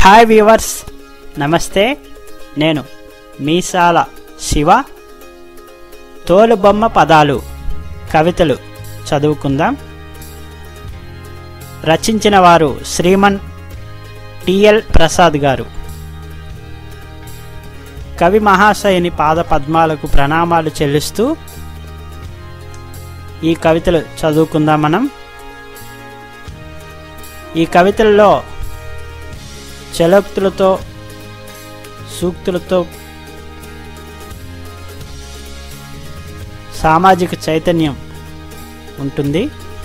hi viewers నమస్తే నేను మీసాల శివ తోలుబొమ్మ పదాలు కవితలు చదువుకుందాం రచించిన వారు శ్రీమన్ టిఎల్ ప్రసాద్ గారు కవి మహాశయుని పాద పద్మాలకు ప్రణామాలు చెల్లిస్తూ ఈ కవితలు చదువుకుందాం మనం ఈ కవితల్లో చలోక్తులతో సూక్తులతో సామాజిక చైతన్యం ఉంటుంది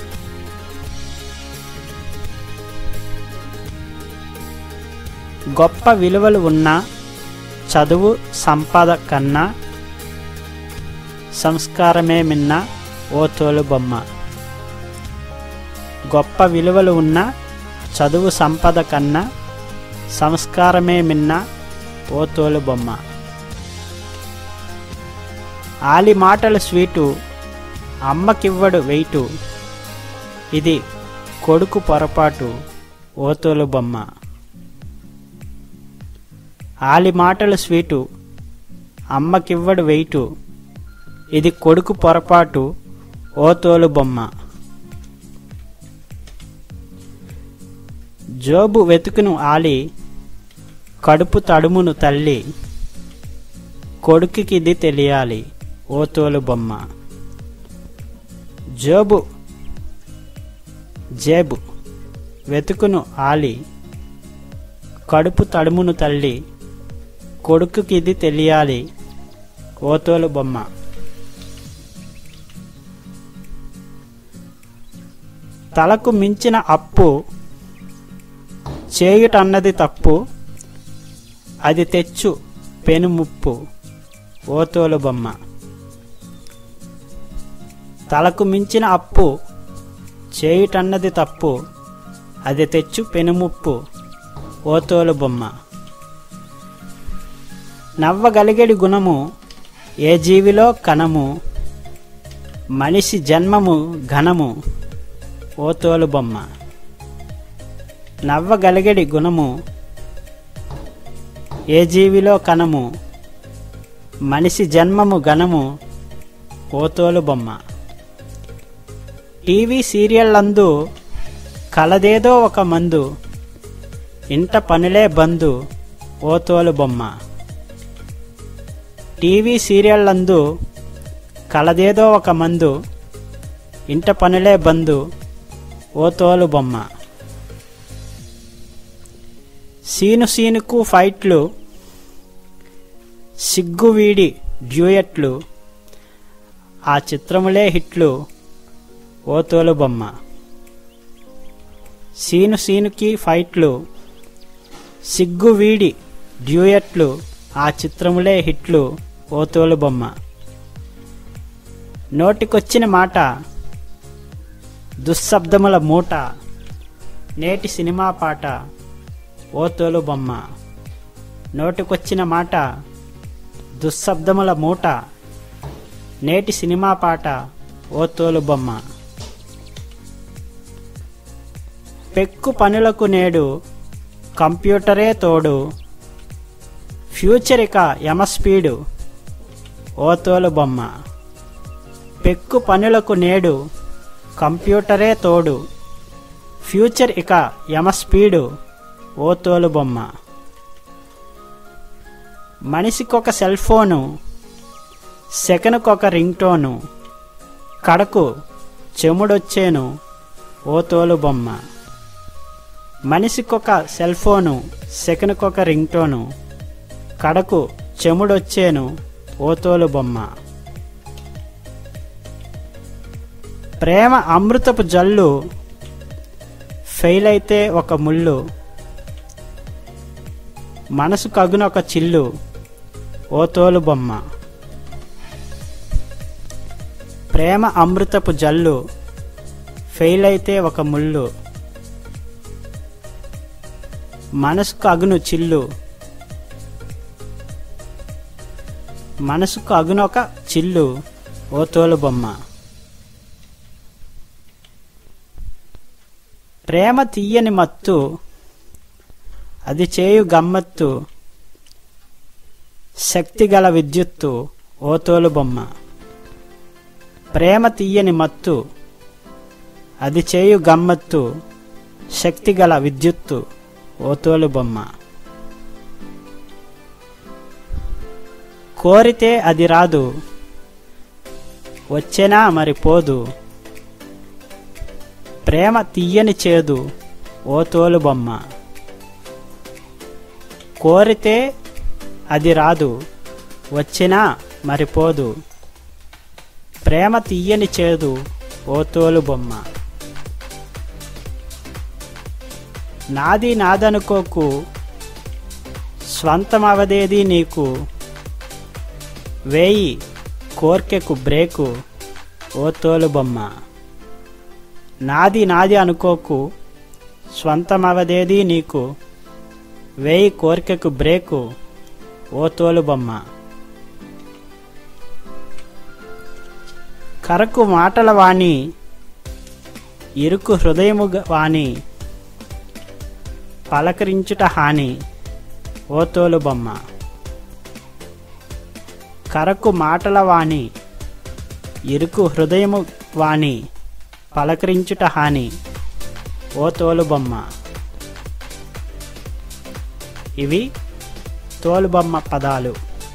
గొప్ప విలువలు ఉన్న చదువు సంపద కన్నా సంస్కారమే మిన్న ఓ తోలు బొమ్మ గొప్ప విలువలు ఉన్న చదువు సంపద కన్నా సంస్కారమే మిన్న ఓ తోలు బొమ్మ ఆలి మాటలు స్వీటు అమ్మకివ్వడు వెయిటు ఇది కొడుకు పొరపాటు ఓ తోలు బొమ్మ ఆలి మాటలు స్వీటు అమ్మకివ్వడు వెయిటు ఇది కొడుకు పొరపాటు ఓ తోలు బొమ్మ జోబు వెతుకును ఆలి కడుపు తడుమును తల్లి కొడుకుకిది తెలియాలి ఓ తోలు బొమ్మ జోబు జేబు వెతుకును ఆలి కడుపు తడుమును తల్లి కొడుకుకిది తెలియాలి ఓ తోలు బొమ్మ తలకు మించిన అప్పు చేయుటన్నది తప్పు అది తెచ్చు పెనుముప్పు ఓతోలు బొమ్మ తలకు మించిన అప్పు చేయుటన్నది తప్పు అది తెచ్చు పెనుముప్పు ఓతోలు బొమ్మ నవ్వగలిగేడి గుణము ఏ జీవిలో కణము మనిషి జన్మము ఘనము ఓతోలు బొమ్మ నవ్వగలిగడి గుణము ఏ జీవిలో కణము మనిషి జన్మము ఘనము ఓతోలు బొమ్మ టీవీ సీరియల్లందు కలదేదో ఒక మందు ఇంట పనులే బందు ఓతోలు బొమ్మ టీవీ సీరియల్లందు కలదేదో ఒక మందు ఇంట పనులే బందు ఓ తోలు బొమ్మ సీను సీనుకు ఫైట్లు సిగ్గు వీడి డ్యూయట్లు ఆ చిత్రములే హిట్లు ఓ తోలు బొమ్మ సీను సీనుకి ఫైట్లు సిగ్గు వీడి డ్యూయట్లు ఆ చిత్రములే హిట్లు ఓ తోలు బొమ్మ నోటికొచ్చిన మాట దుశ్శబ్దముల మూట నేటి సినిమా పాట ఓ తోలు బొమ్మ నోటికొచ్చిన మాట దుశ్శబ్దముల మూట నేటి సినిమా పాట ఓ తోలు బొమ్మ పెక్కు పనులకు నేడు కంప్యూటరే తోడు ఫ్యూచర్ ఇక యమ స్పీడు ఓ తోలు బొమ్మ పెక్కు పనులకు నేడు కంప్యూటరే తోడు ఫ్యూచర్ ఇక యమ స్పీడు ఓ తోలు బొమ్మ మనిషికొక సెల్ ఫోను సెకనుకొక రింగ్ టోను కడకు చెముడొచ్చేను ఓ తోలు బొమ్మ మనిషికొక సెల్ ఫోను సెకనుకొక రింగ్ టోను కడకు చెముడొచ్చేను ఓ తోలు బొమ్మ ప్రేమ అమృతపు జల్లు ఫెయిల్ అయితే ఒక ముళ్ళు మనసు కగున ఒక చిల్లు ఓ తోలు బొమ్మ ప్రేమ అమృతపు జల్లు ఫెయిల్ అయితే ఒక ముళ్ళు మనసుకు అగును చిల్లు మనసుకు అగునొక చిల్లు ఓ తోలు బొమ్మ ప్రేమ తీయని మత్తు అది చేయు గమ్మత్తు శక్తిగల విద్యుత్తు ఓ తోలు బొమ్మ ప్రేమ తీయని మత్తు అది చేయు గమ్మత్తు శక్తిగల విద్యుత్తు ఓ తోలు బొమ్మ కోరితే అది రాదు వచ్చేనా మరి పోదు ప్రేమ తీయని చేదు ఓ తోలు బొమ్మ కోరితే అది రాదు వచ్చినా మరి పోదు ప్రేమ తీయని చేదు ఓ తోలు బొమ్మ నాది నాదనుకోకు స్వంతమవదేది నీకు వేయి కోర్కెకు బ్రేకు ఓ తోలు బొమ్మ నాది నాది అనుకోకు స్వంతమవదేది నీకు వేయి కోరికకు బ్రేకు ఓ తోలు బొమ్మ కరకు మాటల వాణి ఇరుకు హృదయము వాణి పలకరించుట హాని ఓ తోలు బొమ్మ కరకు మాటల వాణి ఇరుకు హృదయము వాణి పలకరించుట హాని ఓ తోలుబొమ్మ ఇవి తోలుబొమ్మ పదాలు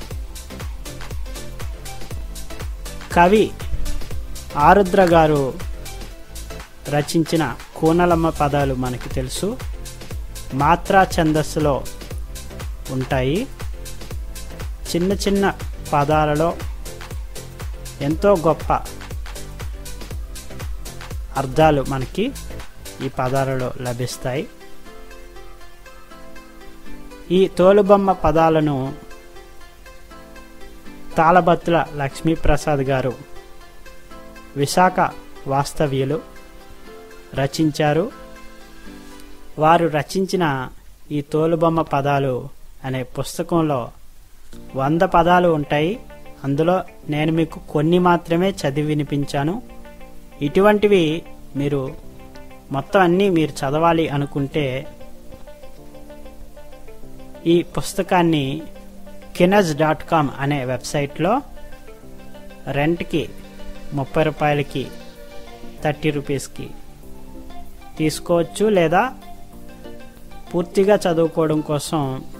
కవి ఆరుద్ర గారు రచించిన కూనలమ్మ పదాలు మనకి తెలుసు మాత్రా ఛందస్సులో ఉంటాయి చిన్న చిన్న పదాలలో ఎంతో గొప్ప అర్థాలు మనకి ఈ పదాలలో లభిస్తాయి ఈ తోలుబొమ్మ పదాలను తాళబత్తుల లక్ష్మీప్రసాద్ గారు విశాఖ వాస్తవ్యులు రచించారు వారు రచించిన ఈ తోలుబొమ్మ పదాలు అనే పుస్తకంలో వంద పదాలు ఉంటాయి అందులో నేను మీకు కొన్ని మాత్రమే చదివి వినిపించాను ఇటువంటివి మీరు మొత్తం అన్నీ మీరు చదవాలి అనుకుంటే ఈ పుస్తకాన్ని కినజ్ డాట్ కామ్ అనే వెబ్సైట్లో రెంట్కి ముప్పై రూపాయలకి థర్టీ రూపీస్కి తీసుకోవచ్చు లేదా పూర్తిగా చదువుకోవడం కోసం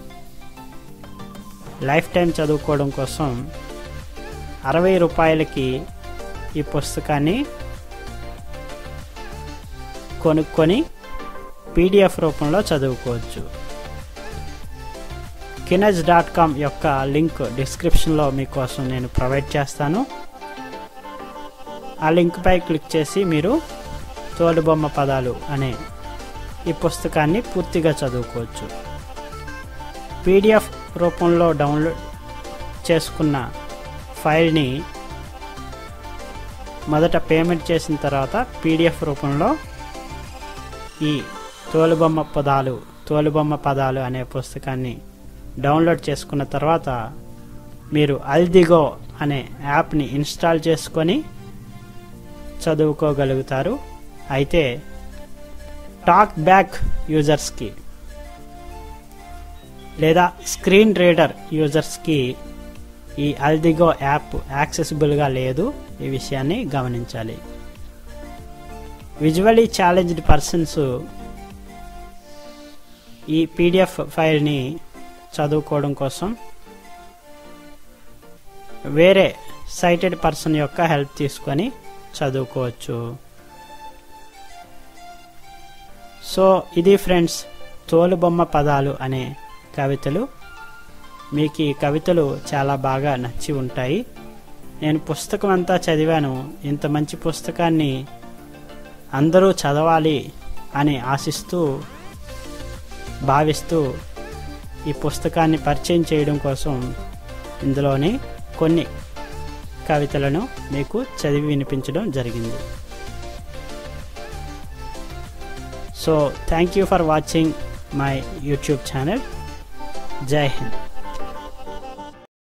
లైఫ్ టైం చదువుకోవడం కోసం అరవై రూపాయలకి ఈ పుస్తకాన్ని కొనుక్కొని పీడిఎఫ్ రూపంలో చదువుకోవచ్చు కినజ్ డాట్ కామ్ యొక్క లింక్ డిస్క్రిప్షన్లో మీకోసం నేను ప్రొవైడ్ చేస్తాను ఆ లింక్పై క్లిక్ చేసి మీరు తోలుబొమ్మ పదాలు అనే ఈ పుస్తకాన్ని పూర్తిగా చదువుకోవచ్చు పీడిఎఫ్ రూపంలో డౌన్లోడ్ చేసుకున్న ఫైల్ని మొదట పేమెంట్ చేసిన తర్వాత పీడిఎఫ్ రూపంలో ఈ తోలుబొమ్మ పదాలు తోలుబొమ్మ పదాలు అనే పుస్తకాన్ని డౌన్లోడ్ చేసుకున్న తర్వాత మీరు అల్దిగో అనే యాప్ని ఇన్స్టాల్ చేసుకొని చదువుకోగలుగుతారు అయితే టాక్ బ్యాక్ యూజర్స్కి లేదా స్క్రీన్ రీడర్ యూజర్స్కి ఈ అల్దిగో యాప్ యాక్సెసిబుల్గా లేదు ఈ విషయాన్ని గమనించాలి విజువలీ ఛాలెంజ్డ్ పర్సన్స్ ఈ పీడిఎఫ్ ఫైల్ని చదువుకోవడం కోసం వేరే సైటెడ్ పర్సన్ యొక్క హెల్ప్ తీసుకొని చదువుకోవచ్చు సో ఇది ఫ్రెండ్స్ తోలుబొమ్మ పదాలు అనే కవితలు మీకు ఈ కవితలు చాలా బాగా నచ్చి ఉంటాయి నేను పుస్తకం అంతా చదివాను ఇంత మంచి పుస్తకాన్ని అందరూ చదవాలి అని ఆశిస్తూ భావిస్తూ ఈ పుస్తకాన్ని పరిచయం చేయడం కోసం ఇందులోని కొన్ని కవితలను మీకు చదివి వినిపించడం జరిగింది so thank you for watching my YouTube channel జై హింద్